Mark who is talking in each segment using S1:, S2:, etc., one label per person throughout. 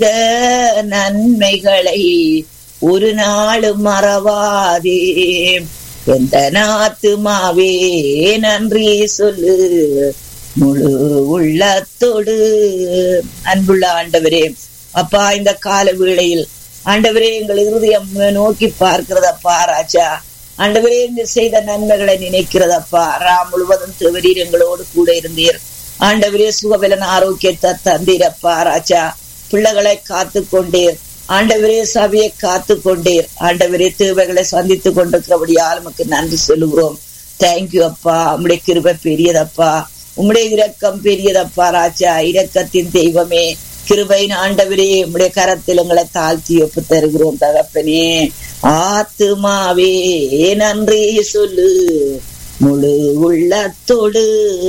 S1: நன்மைகளை ஒரு நாளும் மறவாதே எந்த நாத்துமாவே நன்றி சொல்லு முழு உள்ளத்தோடு அன்புள்ள ஆண்டவரே அப்பா இந்த கால வேளையில் ஆண்டவரே எங்கள் இருதயம் நோக்கி பார்க்கிறதப்பா ராஜா ஆண்டவரே இந்த செய்த நன்மைகளை நினைக்கிறதப்பா ரா முழுவதும் திருவரீர் எங்களோடு கூட இருந்தீர் ஆண்டவரே சுகபலன் ஆரோக்கியத்தை தந்தீரப்பா ராஜா பிள்ளைகளை காத்து கொண்டீர் ஆண்டவரே சபையை காத்து கொண்டீர் ஆண்டவரே தேவைகளை சந்தித்து கொண்டிருக்கிறபடியால் நமக்கு நன்றி சொல்லுகிறோம் தேங்க்யூ அப்பா உம்முடைய கிருபை பெரியதப்பா உம்முடைய இரக்கம் பெரியதப்பா ராஜா இரக்கத்தின் தெய்வமே கிருபையின் ஆண்டவரே உம்முடைய கரத்தில் எங்களை தாழ்த்தி ஒப்பு தருகிறோம் தகப்பனே ஆத்துமாவே நன்றி சொல்லு முழு உள்ளத்தோடு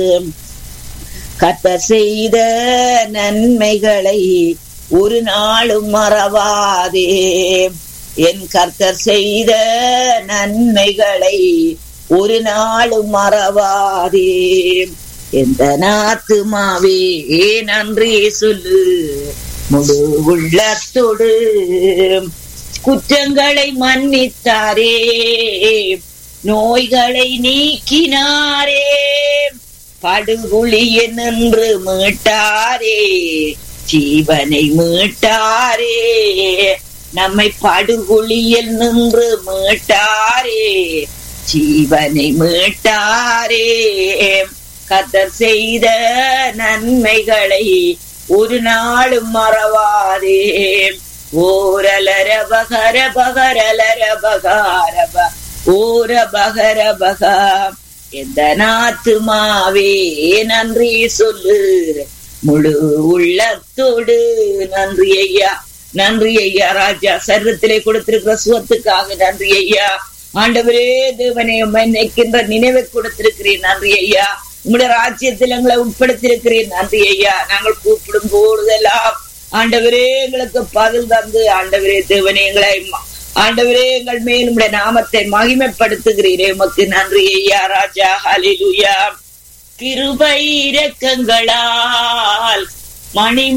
S1: கத்த செய்த நன்மைகளை ஒரு நாளும் மறவாதே என் கர்த்தர் செய்த நன்மைகளை ஒரு நாளும் மறவாதே எந்த நாத்துமாவே நன்றி சொல்லு முழு உள்ளத்தோடு குற்றங்களை மன்னித்தாரே நோய்களை நீக்கினாரே படுகுழிய நின்று மீட்டாரே ஜீவனை மீட்டாரே நம்மை படுகுழியில் நின்று மீட்டாரே ஜீவனை மீட்டாரே கத்தர் செய்த நன்மைகளை ஒரு நாளும் மறவாதே ஓரலர பகர பகரலர பகாரப ஓர பகர பகா எந்த நாத்துமாவே நன்றி சொல்லு முழு உள்ளத்தோடு நன்றி ஐயா நன்றி ஐயா ராஜா சரீரத்திலே கொடுத்திருக்கிற சுகத்துக்காக நன்றி ஐயா ஆண்டவரே தேவனை நினைக்கின்ற நினைவை கொடுத்திருக்கிறேன் நன்றி ஐயா உங்களுடைய ராஜ்யத்தில் எங்களை உட்படுத்திருக்கிறேன் நன்றி ஐயா நாங்கள் கூப்பிடும் போதெல்லாம் ஆண்டவரே எங்களுக்கு பதில் தந்து ஆண்டவரே தேவனே எங்களை ஆண்டவரே எங்கள் மேல் உடைய நாமத்தை மகிமைப்படுத்துகிறீரே உமக்கு நன்றி ஐயா ராஜா ஹலிலுயா கிருபை இரக்கங்களால் மணி